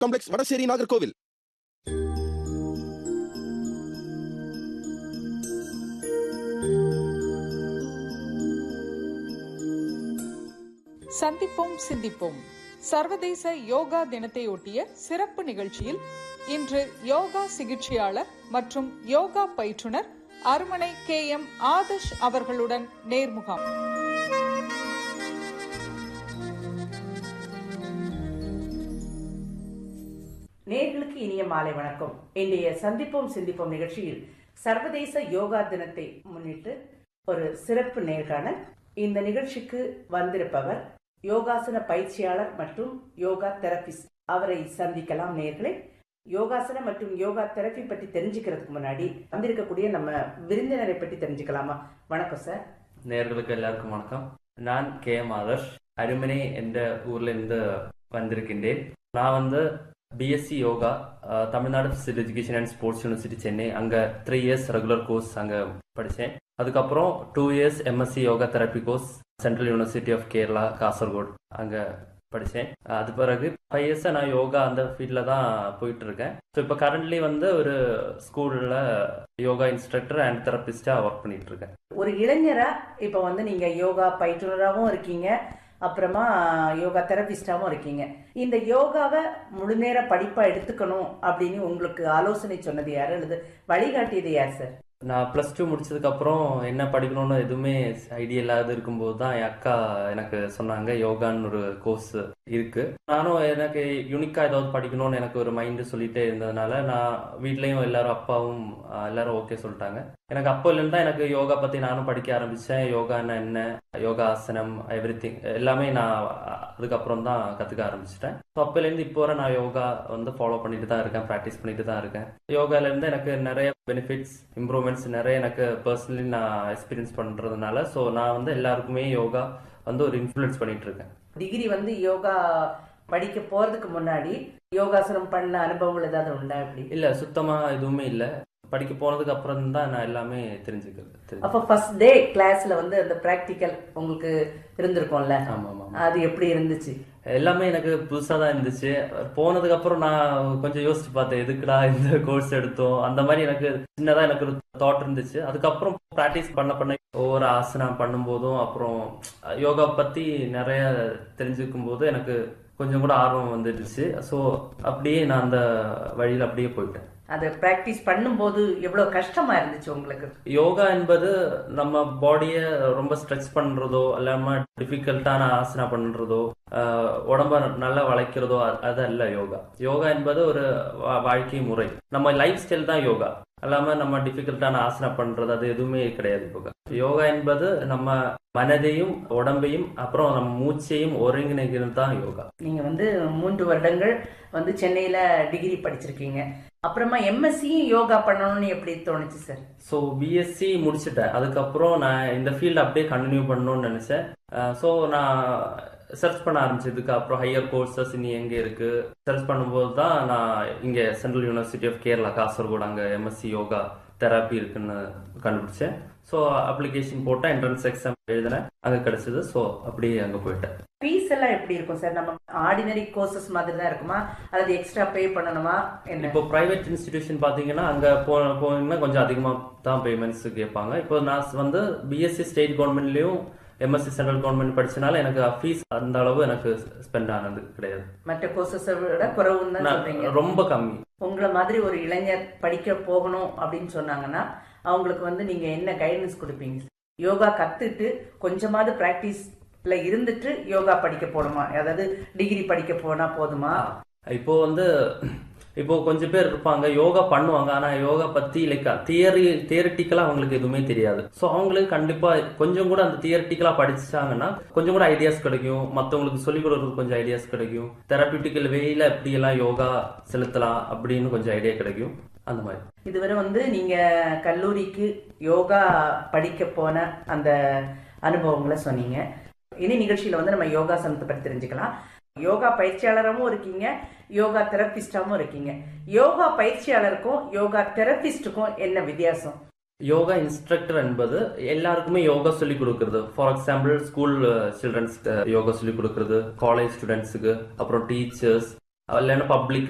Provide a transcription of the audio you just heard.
Complex Vadasery Nagercoil சந்திப்போம் சிந்திப்போம் சர்வதேச யோகா தினத்தையொட்டிய சிறப்பு நிகழ்ச்சியில் இன்று யோகா சிகிச்சையாளர் மற்றும் யோகா பயிற்றுனர் அருமனை கே எம் ஆதர்ஷ் அவர்களுடன் நேர்முகம் நேர்களுக்கு இனிய மாலை வணக்கம் இன்றைய சந்திப்போம் சிந்திப்போம் நிகழ்ச்சியில் சர்வதேச யோகா தினத்தை முன்னிட்டு ஒரு சிறப்பு நேர்காணல் இந்த நிகழ்ச்சிக்கு வந்திருப்பவர் யோகாசன பயிற்சியாளர் மற்றும் யோகா தெரபிஸ்ட் அவரை சந்திக்கலாம் நேர்களே யோகாசனம் மற்றும் யோகா தெரப்பி பற்றி தெரிஞ்சுக்கிறதுக்கு முன்னாடி வந்திருக்கக்கூடிய நம்ம விருந்தினரை பற்றி தெரிஞ்சுக்கலாமா வணக்கம் சார் நேர்களுக்கு எல்லாருக்கும் வணக்கம் நான் கே எம் ஆதர்ஷ் அருமனை என்ற ஊர்ல இருந்து வந்திருக்கின்றேன் நான் வந்து BSc yoga ah, Tamil Nadu physical education and sports university Chennai அங்க த்ரீ இயர்ஸ் ரெகுலர் கோர்ஸ் அங்க படித்தேன் அதுக்கப்புறம் two years MSc yoga therapy course central university of Kerala Kasaragod அங்க படித்தேன் அது பிறகு ஃபைவ் இயர்ஸாக நான் யோகா அந்த ஃபீல்டில் தான் போயிட்டு இருக்கேன் ஸோ இப்போ கரண்ட்லி வந்து ஒரு ஸ்கூலில் யோகா இன்ஸ்ட்ரக்டர் அண்ட் தெரபிஸ்டாக ஒர்க் பண்ணிட்டு இருக்கேன் ஒரு இளைஞரா இப்ப வந்து நீங்க யோகா பயிற்றுனராகவும் இருக்கீங்க அப்புறமா யோகா தெரபிஸ்டாவும் இருக்கீங்க இந்த யோகாவை முழுநேர படிப்பா எடுத்துக்கணும் அப்படின்னு உங்களுக்கு ஆலோசனை சொன்னது யாரு அல்லது வழிகாட்டியது யார் சார் நான் ப்ளஸ் டூ முடிச்சதுக்கப்புறம் என்ன படிக்கணும்னு எதுவுமே ஐடியா இல்லாத இருக்கும்போது தான் என் அக்கா எனக்கு சொன்னாங்க யோகான்னு ஒரு கோர்ஸ் இருக்கு நானும் எனக்கு யூனிக்கா ஏதாவது படிக்கணும்னு எனக்கு ஒரு மைண்டு சொல்லிட்டே இருந்ததுனால நான் வீட்லயும் எல்லாரும் அப்பாவும் ஆஹ், எல்லாரும் ஓகே சொல்லிட்டாங்க எனக்கு அப்போலேருந்து தான் எனக்கு யோகா பத்தி நானும் படிக்க ஆரம்பிச்சேன் யோகான்னா என்ன யோகா ஆசனம் எவ்ரி எல்லாமே நான் அதுக்கப்புறம் தான் கத்துக்க ஆரம்பிச்சிட்டேன் ஸோ அப்போலேருந்து இப்போ வரை நான் யோகா வந்து ஃபாலோ பண்ணிட்டு தான் இருக்கேன் ப்ராக்டிஸ் பண்ணிட்டு தான் இருக்கேன் யோகால இருந்து எனக்கு நிறைய பெனிஃபிட்ஸ் இம்ப்ரூவ்மெண்ட்ஸ் நிறைய எனக்கு பர்சனலி நான் எக்ஸ்பீரியன்ஸ் பண்றதுனால ஸோ நான் வந்து எல்லாருக்குமே யோகா வந்து ஒரு இன்ஃப்ளூயன்ஸ் பண்ணிட்டு இருக்கேன் டிகிரி வந்து யோகா படிக்க போறதுக்கு முன்னாடி யோகாசனம் பண்ண அனுபவங்கள் ஏதாவது உண்டா இப்படி இல்ல சுத்தமா எதுவுமே இல்ல படிக்க போனதுக்கு அப்புறம் தான் நான் எல்லாமே தெரிஞ்சுக்கிறது தெரிஞ்சு- அப்ப ஃபர்ஸ்ட் டே கிளாஸ்ல வந்து அந்த பிராக்டிக்கல் உங்களுக்கு இருந்திருக்கும்ல ஆமா ஆமா ஆமா. அது எப்படி இருந்துச்சு எல்லாமே எனக்கு புதுசா தான் இருந்துச்சு போனதுக்கு அப்புறம் நான் கொஞ்சம் யோசிச்சு பார்த்தேன் எதுக்குடா இந்த கோர்ஸ் எடுத்தோம் அந்த மாதிரி எனக்கு சின்னதா எனக்கு ஒரு தாட் இருந்துச்சு அதுக்கப்புறம் ப்ராக்டிஸ் பண்ண பண்ண ஒவ்வொரு ஆசனம் பண்ணும்போதும் அப்புறம் யோகா பத்தி நிறைய தெரிஞ்சுக்கும் போது எனக்கு கொஞ்சம் கூட ஆர்வம் வந்துடுச்சு ஸோ அப்படியே நான் அந்த வழியில் அப்படியே போயிட்டேன் அதை பிராக்டிஸ் பண்ணும்போது எவ்வளவு கஷ்டமா இருந்துச்சு உங்களுக்கு யோகா என்பது நம்ம பாடியை ரொம்ப ஸ்ட்ரெச் பண்றதோ இல்லாம டிஃபிகல்ட்டான ஆசனா பண்றதோ ஆஹ், உடம்ப நல்லா வளைக்கிறதோ அ- அது அல்ல யோகா யோகா என்பது ஒரு வா- வாழ்க்கை முறை நம்ம லைஃப் ஸ்டைல் தான் யோகா அல்லாம நம்ம டிஃபிகல்ட்டான ஆசனா பண்றது அது எதுவுமே கிடையாது யோகா யோகா என்பது நம்ம மனதையும் உடம்பையும் அப்புறம் நம்ம மூச்சையும் ஒருங்கிணைக்கிறது தான் யோகா நீங்க வந்து மூன்று வருடங்கள் வந்து சென்னையில டிகிரி படிச்சிருக்கீங்க அப்புறமா எம்எஸ்சியும் யோகா பண்ணணும்னு எப்படி தோணுச்சு சார் ஸோ பிஎஸ்சி முடிச்சிட்டேன் அதுக்கப்புறம் நான் இந்த ஃபீல்டு அப்படியே கண்டினியூ பண்ணணும்னு நினைச்சேன் ஸோ நான் சர்ச் பண்ண ஆரம்பிச்சதுக்கு அப்புறம் ஹையர் கோர்சஸ் இனி எங்கே இருக்கு சர்ச் பண்ணும்போது தான் நான் இங்கே central university of Kerala Kasaragod அங்கே எம்எஸ்சி யோகா தெராப்பி இருக்குன்னு கண்டுபிடிச்சேன் ஸோ அப்ளிகேஷன் போட்டேன் என்ட்ரன்ஸ் எக்ஸாம் எழுதினேன் அங்கே கிடைச்சது ஸோ அப்படியே அங்கே போயிட்டேன் ஃபீஸ் எல்லாம் எப்படி இருக்கும் சார் நம்ம ஆர்டினரி கோர்சஸ் மாதிரி தான் இருக்குமா அல்லது எக்ஸ்ட்ரா பே பண்ணணுமா என்ன இப்போ பிரைவேட் இன்ஸ்டிடியூஷன் பாத்தீங்கன்னா அங்க போ போனீங்கன்னா கொஞ்சம் அதிகமா தான் பேமெண்ட்ஸ் கேட்பாங்க இப்போ நான் வந்து பிஎஸ்சி ஸ்டேட் கவர்மெண்ட்லயும் எம்எஸ்சி சென்ட்ரல் கவர்மெண்ட் படிச்சனால எனக்கு ஃபீஸ் அந்த அளவு எனக்கு ஸ்பெண்ட் ஆனது கிடையாது மற்ற கோர்சஸை விட குறைவுன்னு தான் நான் சொல்றீங்க ரொம்ப கம்மி உங்களை மாதிரி ஒரு இளைஞர் படிக்க போகணும் அப்படின்னு சொன்னாங்கன்னா அவங்களுக்கு வந்து நீங்க என்ன கைடன்ஸ் கொடுப்பீங்க யோகா கத்துட்டு கொஞ்சமாவது பிராக்டிஸ்ல இருந்துட்டு யோகா படிக்க போகணுமா அதாவது டிகிரி படிக்க போனா போதுமா இப்போ வந்து இப்போ கொஞ்சம் பேர் இருப்பாங்க யோகா பண்ணுவாங்க ஆனா யோகா பத்தி லைக் தியரி தியரிட்டிக்கலா அவங்களுக்கு எதுவுமே தெரியாது சோ அவங்களுக்கு கண்டிப்பா கொஞ்சம் கூட அந்த தியரிட்டிக்கலா படிச்சாங்கன்னா கொஞ்சம் கூட ஐடியாஸ் கிடைக்கும் மத்தவங்களுக்கு சொல்லிக் கொடுக்கறதுக்கு கொஞ்சம் ஐடியாஸ் கிடைக்கும் தெரபியூட்டிக்கல் வேல எப்படி எல்லாம் யோகா செலுத்தலாம் அப்படின்னு கொஞ்சம் ஐடியா கிடைக்கும் அந்த மாதிரி இதுவரை வந்து நீங்க கல்லூரிக்கு யோகா படிக்க போன அந்த அனுபவங்களை சொன்னீங்க இனி நிகழ்ச்சியில வந்து நம்ம யோகாசனத்தை பற்றி தெரிஞ்சுக்கலாம் யோகா பயிற்சியாளராகவும் இருக்கீங்க யோகா தெரபிஸ்டாவும் இருக்கீங்க யோகா பயிற்சியாளருக்கும் யோகா தெரபிஸ்டுக்கும் என்ன வித்தியாசம் யோகா இன்ஸ்ட்ரக்டர் என்பது எல்லாருக்குமே யோகா சொல்லி கொடுக்கறது ஃபார் எக்ஸாம்பிள் ஸ்கூல் சில்ட்ரன்ஸ்க்கு யோகா சொல்லி கொடுக்கறது காலேஜ் ஸ்டூடெண்ட்ஸுக்கு அப்புறம் டீச்சர்ஸ் இல்லைன்னா பப்ளிக்